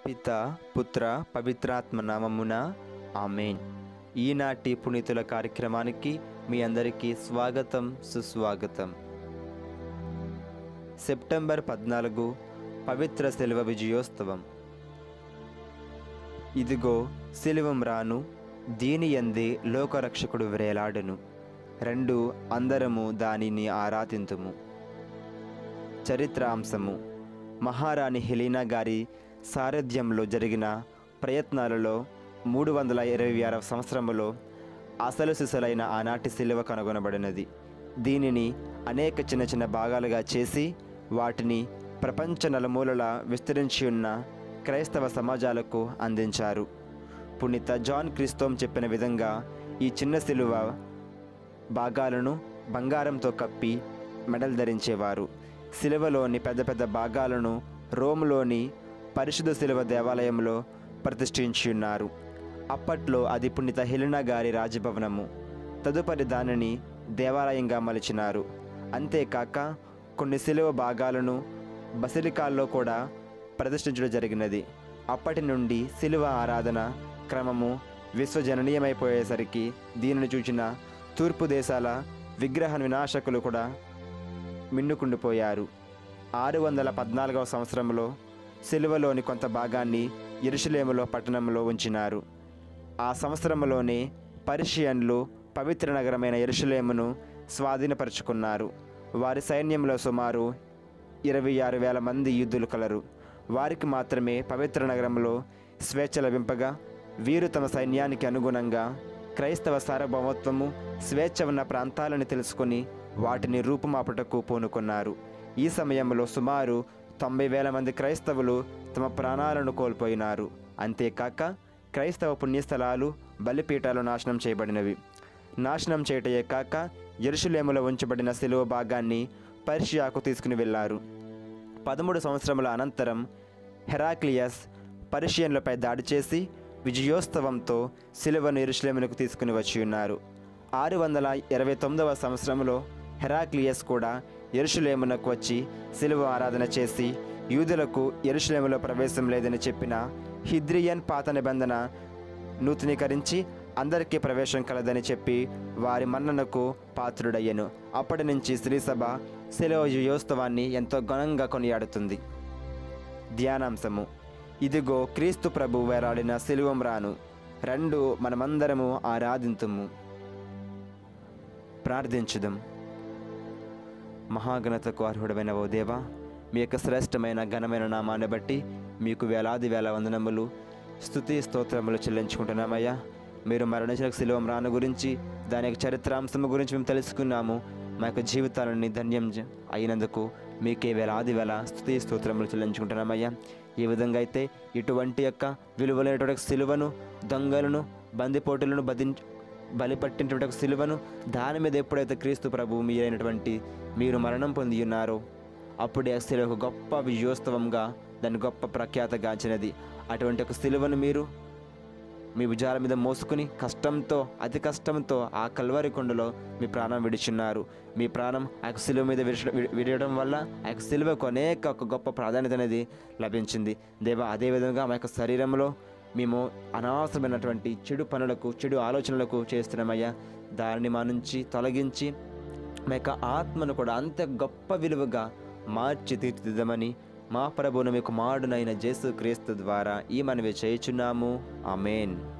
పిత పుత్ర పవిత్రాత్మ నామమున ఆమెన్ ఈనాటి పునీతుల కార్యక్రమానికి మీ అందరికీ స్వాగతం సుస్వాగతం సెప్టెంబర్ పద్నాలుగు పవిత్ర శిలువ విజయోత్సవం ఇదిగో శిలువం రాను దీని ఎందే లోకరక్షకుడు వ్రేలాడును రెండు అందరము దానిని ఆరాధింతుము చరిత్రాంశము మహారాణి హెలీనా గారి సారథ్యంలో జరిగిన ప్రయత్నాలలో మూడు వందల ఇరవై ఆరవ సంవత్సరములో అసలు సిసలైన ఆనాటి శిలువ కనుగొనబడినది దీనిని అనేక చిన్న చిన్న భాగాలుగా చేసి వాటిని ప్రపంచ నలుమూలల విస్తరించి ఉన్న క్రైస్తవ సమాజాలకు అందించారు పునీత జాన్ క్రిస్తోం చెప్పిన విధంగా ఈ చిన్న శిలువ భాగాలను బంగారంతో కప్పి మెడల్ ధరించేవారు శిలువలోని పెద్ద పెద్ద భాగాలను రోమ్లోని పరిశుద్ధ శిలువ దేవాలయంలో ప్రతిష్ఠించి ఉన్నారు అప్పట్లో అది పుణ్యత హెలినా గారి రాజభవనము తదుపరి దానిని దేవాలయంగా మలిచినారు అంతేకాక కొన్ని శిలువ భాగాలను బసిలికాల్లో కూడా ప్రతిష్ఠించడం జరిగినది అప్పటి నుండి శిలువ ఆరాధన క్రమము విశ్వజననీయమైపోయేసరికి దీనిని చూచిన తూర్పు దేశాల విగ్రహ వినాశకులు కూడా మిన్నుకుండిపోయారు ఆరు వందల పద్నాలుగవ సంవత్సరంలో సిలువలోని కొంత భాగాన్ని ఇరుషులేములో పట్టణంలో ఉంచినారు ఆ సంవత్సరంలోనే పర్షియన్లు పవిత్ర నగరమైన ఎరుషులేమును స్వాధీనపరుచుకున్నారు వారి సైన్యంలో సుమారు ఇరవై ఆరు వేల మంది యుద్ధులు కలరు వారికి మాత్రమే పవిత్ర నగరంలో స్వేచ్ఛ లభింపగా వీరు తమ సైన్యానికి అనుగుణంగా క్రైస్తవ సార్వభౌమత్వము స్వేచ్ఛ ఉన్న ప్రాంతాలను తెలుసుకొని వాటిని రూపుమాపుటకు పూనుకున్నారు ఈ సమయంలో సుమారు తొంభై వేల మంది క్రైస్తవులు తమ ప్రాణాలను కోల్పోయినారు అంతేకాక క్రైస్తవ పుణ్యస్థలాలు బలిపీఠాలు నాశనం చేయబడినవి నాశనం చేయటయే కాక ఎరుషులేములో ఉంచబడిన శిలువ భాగాన్ని పర్షియాకు తీసుకుని వెళ్ళారు పదమూడు సంవత్సరముల అనంతరం హెరాక్లియస్ పర్షియన్లపై దాడి చేసి విజయోత్సవంతో శిలువను ఎరుషులేమునకు తీసుకుని వచ్చి ఉన్నారు ఆరు వందల ఇరవై తొమ్మిదవ సంవత్సరంలో హెరాక్లియస్ కూడా ఎరుషులేమునకు వచ్చి శిలువ ఆరాధన చేసి యూదులకు ఎరుషులేములో ప్రవేశం లేదని చెప్పిన హిద్రియన్ పాత నిబంధన నూతనీకరించి అందరికీ ప్రవేశం కలదని చెప్పి వారి మన్ననకు పాత్రుడయ్యను అప్పటి నుంచి శ్రీసభ శిలువ విజయోత్సవాన్ని ఎంతో ఘనంగా కొనియాడుతుంది ధ్యానాంశము ఇదిగో క్రీస్తు ప్రభు వేలాడిన శిలువం రాను రెండు మనమందరము ఆరాధింతుము ప్రార్థించుదాం మహాగణతకు అర్హుడమైన ఓ దేవా మీ యొక్క శ్రేష్టమైన ఘనమైన నామాన్ని బట్టి మీకు వేలాది వేల వందనములు స్థుతి స్తోత్రములు చెల్లించుకుంటున్నామయ్యా మీరు మరణించిన శిలువం రాను గురించి దాని యొక్క చరిత్రాంశము గురించి మేము తెలుసుకున్నాము మా యొక్క జీవితాలని ధన్యం జ- అయినందుకు మీకే వేలాది వేల స్థుతి స్తోత్రములు చెల్లించుకుంటున్నామయ్యా ఈ విధంగా అయితే ఇటువంటి యొక్క విలువలైనటువంటి సిలువను దొంగలను బందిపోటులను బదించ బలిపట్టినటువంటి ఒక సిలువను దాని మీద ఎప్పుడైతే క్రీస్తు ప్రభు మీరైనటువంటి మీరు మరణం పొంది ఉన్నారో అప్పుడే ఆ శిలువ ఒక గొప్ప విజయోత్సవంగా దాన్ని గొప్ప ప్రఖ్యాతగాంచినది అటువంటి ఒక సిలువను మీరు మీ భుజాల మీద మోసుకుని కష్టంతో అతి కష్టంతో ఆ కల్వరి కొండలో మీ ప్రాణం విడిచున్నారు మీ ప్రాణం ఆ యొక్క సిలువ మీద విడిచ విడి- విడియడం వల్ల ఆ యొక్క సిలువకు అనేక ఒక గొప్ప ప్రాధాన్యత అనేది లభించింది దేవ అదేవిధంగా మా యొక్క శరీరంలో మేము అనవసరమైనటువంటి చెడు పనులకు చెడు ఆలోచనలకు చేస్తున్నామయ్యా దానిని మా నుంచి తొలగించి మా యొక్క ఆత్మను కూడా అంత గొప్ప విలువగా మార్చి తీర్చిదిద్దామని మా ప్రభువును మీకు మాడునైన జేసు క్రీస్తు ద్వారా ఈ మనవి చేయుచున్నాము ఆమెన్